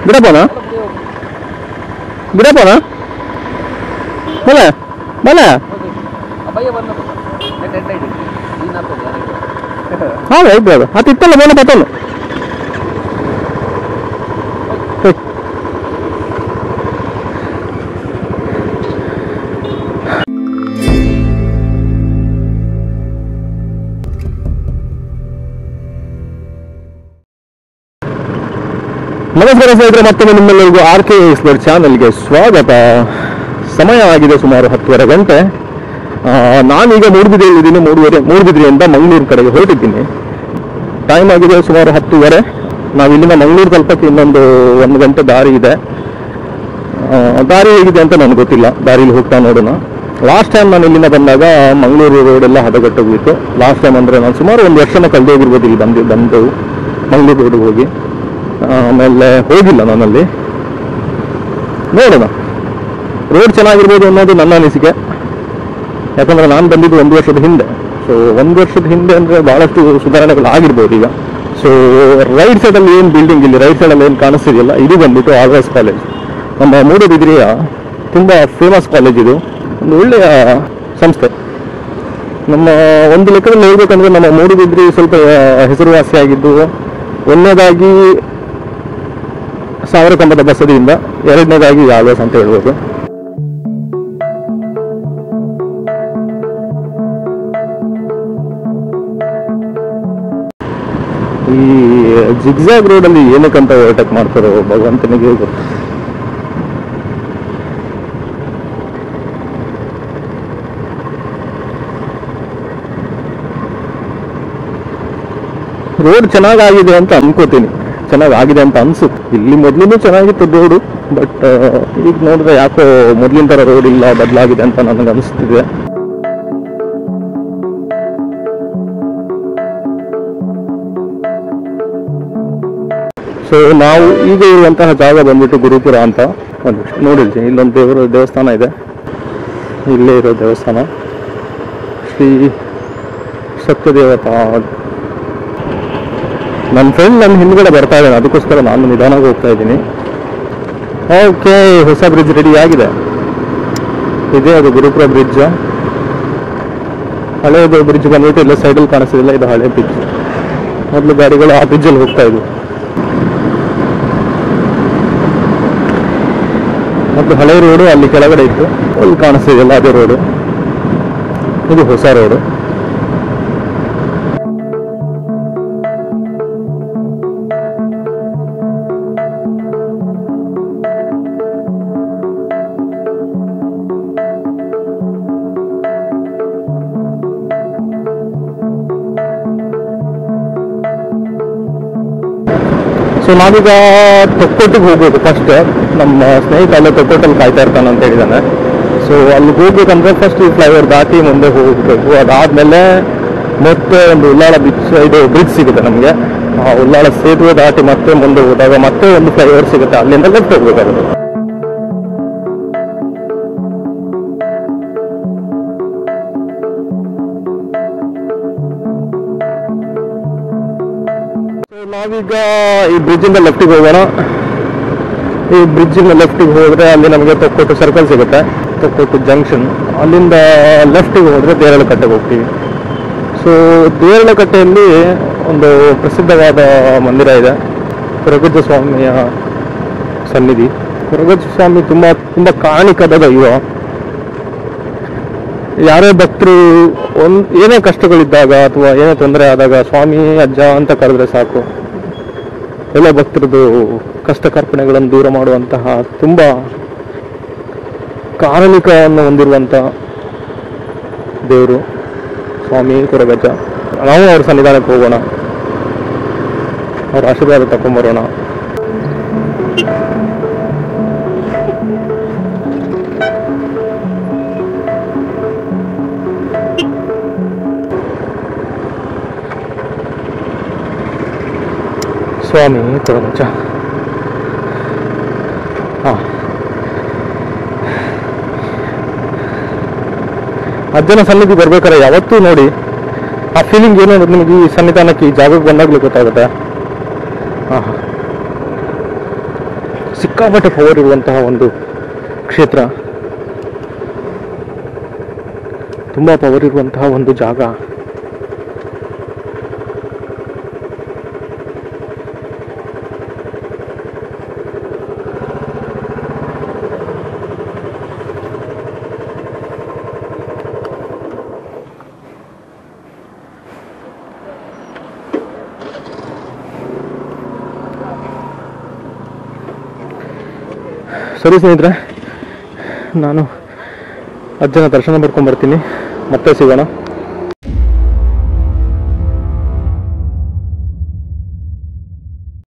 ಬಿಡಪ್ಪನ ಬಿಡಪ್ಪನ ಬಲ ಬಲ ಅಬ್ಬಯ್ಯ ಬಂದ ಟೆಂಟ್ ಟೆಂಟ್ ಐಡಿ ನೀನು ಹಾಕೋದು ಯಾರಿಗೆ ಹಾಂ ಇಬ್ಬರು ಅದು ಇತ್ತಲ್ಲ ಬೋನ ಪತ್ತಲ್ಲ ನಮಸ್ಕಾರ ಸ್ನೇಹಿತರೆ ಮತ್ತೊಮ್ಮೆ ನಿಮ್ಮೆಲ್ಲರಿಗೂ ಆರ್ ಕೆ ಎಕ್ಸ್ಪ್ಲೋರ್ ಚಾನಲ್ಗೆ ಸ್ವಾಗತ ಸಮಯ ಆಗಿದೆ ಸುಮಾರು ಹತ್ತುವರೆ ಗಂಟೆ ಆ, ನಾನೀಗ ಮೂಡುಬಿದ್ರೆಯಲ್ಲಿದ್ದೀನಿ ಮೂಡುವರೆ ಮೂಡುಬಿದ್ರೆಯಿಂದ ಮಂಗಳೂರು ಕಡೆಗೆ ಹೊರಟಿದ್ದೀನಿ ಟೈಮ್ ಆಗಿದೆ ಸುಮಾರು ಹತ್ತುವರೆ ನಾವು ಇಲ್ಲಿಂದ ಮಂಗಳೂರು ತಲುಪಕ್ಕೆ ಇನ್ನೊಂದು ಒಂದು ಗಂಟೆ ದಾರಿ ಇದೆ ಆ, ದಾರಿ ಹೇಗಿದೆ ಅಂತ ನನಗೆ ಗೊತ್ತಿಲ್ಲ ದಾರಿಲಿ ಹೋಗ್ತಾ ನೋಡೋಣ ಲಾಸ್ಟ್ ಟೈಮ್ ನಾನು ಇಲ್ಲಿಂದ ಬಂದಾಗ ಮಂಗಳೂರು ರೋಡ್ ಎಲ್ಲ ಹದಗೆಟ್ಟೋಗಿತ್ತು ಲಾಸ್ಟ್ ಟೈಮ್ ಅಂದರೆ ನಾನು ಸುಮಾರು ಒಂದು ವರ್ಷನ ಕಳೆದೋಗಿರ್ಬೋದು ಇಲ್ಲಿ ಬಂದು ಬಂದು ಮಂಗಳೂರು ರೋಡ್ಗೆ ಹೋಗಿ ಆಮೇಲೆ ಹೋಗಿಲ್ಲ ನಾನಲ್ಲಿ ನೋಡೋಣ ರೋಡ್ ಚೆನ್ನಾಗಿರ್ಬೋದು ಅನ್ನೋದು ನನ್ನ ಅನಿಸಿಕೆ ಯಾಕಂದ್ರೆ ನಾನು ಬಂದಿದ್ದು ಒಂದು ವರ್ಷದ ಹಿಂದೆ ಸೊ ಒಂದು ವರ್ಷದ ಹಿಂದೆ ಅಂದರೆ ಭಾಳಷ್ಟು ಸುಧಾರಣೆಗಳು ಆಗಿರ್ಬೋದು ಈಗ ಸೊ ರೈಟ್ ಸೈಡಲ್ಲಿ ಏನು ಬಿಲ್ಡಿಂಗ್ ಇಲ್ಲಿ ರೈಟ್ ಸೈಡಲ್ಲಿ ಏನು ಕಾಣಿಸ್ತಿದೆಯಲ್ಲ ಇದು ಬಂದ್ಬಿಟ್ಟು ಆಳ್ವಾಸ್ ಕಾಲೇಜ್ ನಮ್ಮ ಮೂಡುಬಿದ್ರಿಯ ತುಂಬ ಫೇಮಸ್ ಕಾಲೇಜ್ ಇದು ಒಂದು ಒಳ್ಳೆಯ ಸಂಸ್ಥೆ ನಮ್ಮ ಒಂದು ಲೆಕ್ಕದಲ್ಲಿ ಹೇಳ್ಬೇಕಂದ್ರೆ ನಮ್ಮ ಮೂಡುಬಿದ್ರಿ ಸ್ವಲ್ಪ ಆ, ಹೆಸರುವಾಸಿಯಾಗಿದ್ದು ಒಂದನೇದಾಗಿ ಸಾವಿರ ಕಂಬದ ಬಸದಿಯಿಂದ ಎರಡನೇದಾಗಿ ಆಳ್ವಾಸ್ ಅಂತ ಹೇಳ್ಬೋದು ಈ ಜಿಗ್ಜಾಗ್ ರೋಡಲ್ಲಿ ಏನಕ್ಕಂತ ಓವರ್ಟೇಕ್ ಮಾಡ್ತಾರೋ ಭಗವಂತನಿಗೆ ಗೊತ್ತು ರೋಡ್ ಚೆನ್ನಾಗಾಗಿದೆ ಅಂತ ಅನ್ಕೋತೀನಿ ಚೆನ್ನಾಗಾಗಿದೆ ಅಂತ ಅನ್ಸುತ್ತೆ ಇಲ್ಲಿ ಮೊದ್ಲಿನೂ ಚೆನ್ನಾಗಿತ್ತು ರೋಡು ಬಟ್ ಈಗ ನೋಡಿದ್ರೆ ಯಾಕೋ ಮೊದ್ಲಿನ ಥರ ರೋಡ್ ಇಲ್ಲ ಬದಲಾಗಿದೆ ಅಂತ ನನಗೆ ಅನಿಸ್ತಿದೆ ಸೊ ನಾವು ಈಗ ಇರುವಂತಹ ಜಾಗ ಬಂದ್ಬಿಟ್ಟು ಗುರುಪುರ ಅಂತ ಒಂದು ನಿಮಿಷ ನೋಡಿರ್ತೀನಿ ಇಲ್ಲೊಂದು ದೇವರ ದೇವಸ್ಥಾನ ಇದೆ ಇಲ್ಲೇ ಇರೋ ದೇವಸ್ಥಾನ ಶ್ರೀ ಸತ್ಯದೇವತಾ ನನ್ನ ಫ್ರೆಂಡ್ ನನ್ನ ಹಿಂದ್ಗಡೆ ಬರ್ತಾ ಇದ್ದಾನೆ ಅದಕ್ಕೋಸ್ಕರ ನಾನು ನಿಧಾನವಾಗಿ ಹೋಗ್ತಾ ಇದ್ದೀನಿ ಓಕೆ ಹೊಸ ಬ್ರಿಡ್ಜ್ ರೆಡಿ ಆಗಿದೆ ಇದೆ ಅದು ಗುರುಪುರ ಬ್ರಿಡ್ಜ್ ಹಳೆಯದು ಬ್ರಿಡ್ಜ್ ಬಂದ್ಬಿಟ್ಟು ಇಲ್ಲ ಸೈಡಲ್ಲಿ ಕಾಣಿಸ್ತಿಲ್ಲ ಇದು ಹಳೆ ಬ್ರಿಡ್ಜ್ ಮೊದಲು ಗಾಡಿಗಳು ಆ ಬ್ರಿಡ್ಜಲ್ಲಿ ಹೋಗ್ತಾ ಇದ್ವು ಮತ್ತು ಹಳೆ ರೋಡು ಅಲ್ಲಿ ಕೆಳಗಡೆ ಇತ್ತು ಅಲ್ಲಿ ಕಾಣಿಸ್ತಿದೆಯಲ್ಲ ಅದೇ ರೋಡು ಇದು ಹೊಸ ರೋಡು ಸೊ ನಾವೀಗ ತೊಕ್ಕೊಟ್ಟಿಗೆ ಹೋಗ್ಬೇಕು ಫಸ್ಟ್ ನಮ್ಮ ಸ್ನೇಹಿತ ಅಲ್ಲೇ ತೊಕ್ಕೊಟ್ಟಲ್ಲಿ ಕಾಯ್ತಾ ಇರ್ತಾನೆ ಅಂತ ಹೇಳಿದಾನೆ ಸೊ ಅಲ್ಲಿ ಹೋಗ್ಬೇಕಂದ್ರೆ ಫಸ್ಟ್ ಈ ಫ್ಲೈಓವರ್ ದಾಟಿ ಮುಂದೆ ಹೋಗ್ಬೇಕು ಅದಾದ್ಮೇಲೆ ಮತ್ತೆ ಒಂದು ಉಲ್ಲಾಳ ಬ್ರಿಡ್ಜ್ ಇದು ಬ್ರಿಡ್ಜ್ ಸಿಗುತ್ತೆ ನಮಗೆ ಆ ಉಲ್ಲಾಳ ಸೇತುವೆ ದಾಟಿ ಮತ್ತೆ ಮುಂದೆ ಹೋದಾಗ ಮತ್ತೆ ಒಂದು ಫ್ಲೈಓವರ್ ಸಿಗುತ್ತೆ ಅಲ್ಲಿಂದ ಲೆಫ್ಟ್ ಹೋಗ್ಬೇಕಾಗುತ್ತೆ ಸೊ ನಾವೀಗ ಈ ಬ್ರಿಡ್ಜಿಂದ ಲೆಫ್ಟಿಗೆ ಹೋಗೋಣ ಈ ಬ್ರಿಡ್ಜಿಂದ ಲೆಫ್ಟಿಗೆ ಹೋದ್ರೆ ಅಲ್ಲಿ ನಮಗೆ ತೊಕ್ಕೊಟ್ಟು ಸರ್ಕಲ್ ಸಿಗುತ್ತೆ ತೊಕ್ಕೊಟ್ಟು ಜಂಕ್ಷನ್ ಅಲ್ಲಿಂದ ಲೆಫ್ಟಿಗೆ ಹೋದ್ರೆ ದೇರಳಕಟ್ಟೆಗೆ ಹೋಗ್ತೀವಿ ಸೊ ದೇರಳಕಟ್ಟೆಯಲ್ಲಿ ಒಂದು ಪ್ರಸಿದ್ಧವಾದ ಮಂದಿರ ಇದೆ ಕೊರಗಜ್ಜ ಸ್ವಾಮಿಯ ಸನ್ನಿಧಿ ಕೊರಗಜ್ಜ ಸ್ವಾಮಿ ತುಂಬ ತುಂಬ ಕಾಣಿಕದ ದೈವ ಯಾರೇ ಭಕ್ತರು ಒಂದ್ ಏನೇ ಕಷ್ಟಗಳಿದ್ದಾಗ ಅಥವಾ ಏನೇ ತೊಂದರೆ ಆದಾಗ ಸ್ವಾಮಿ ಅಜ್ಜ ಅಂತ ಕರೆದ್ರೆ ಸಾಕು ಎಲ್ಲ ಭಕ್ತರದು ಕಷ್ಟ ಕಾರ್ಪಣೆಗಳನ್ನು ದೂರ ಮಾಡುವಂತಹ ತುಂಬ ಕಾರಣಿಕವನ್ನು ಹೊಂದಿರುವಂಥ ದೇವರು ಸ್ವಾಮಿ ಕೊರಗಜ್ಜ ನಾವು ಅವ್ರ ಸನ್ನಿಧಾನಕ್ಕೆ ಹೋಗೋಣ ಅವ್ರ ಆಶೀರ್ವಾದ ತಗೊಂಬರೋಣ ಸ್ವಾಮಿ ಕೊರಗಜ್ಜ ಹಾಂ ಅಜ್ಜನ ಸನ್ನಿಧಿ ಬರ್ಬೇಕಾದ್ರೆ ಯಾವತ್ತೂ ನೋಡಿ ಆ ಫೀಲಿಂಗ್ ಏನು ಅನ್ನೋದು ನಿಮಗೆ ಈ ಸನ್ನಿಧಾನಕ್ಕೆ ಈ ಜಾಗಕ್ಕೆ ಬಂದಾಗಲೂ ಗೊತ್ತಾಗುತ್ತೆ ಹಾಂ ಹಾಂ ಸಿಕ್ಕಾಪಟ್ಟೆ ಪವರ್ ಇರುವಂತಹ ಒಂದು ಕ್ಷೇತ್ರ ತುಂಬ ಪವರ್ ಇರುವಂತಹ ಒಂದು ಜಾಗ ಸರಿ ಸ್ನೇಹಿತರೆ ನಾನು ಅಜ್ಜನ ದರ್ಶನ ಮಾಡ್ಕೊಂಡು ಬರ್ತೀನಿ ಮತ್ತೆ ಸಿಗೋಣ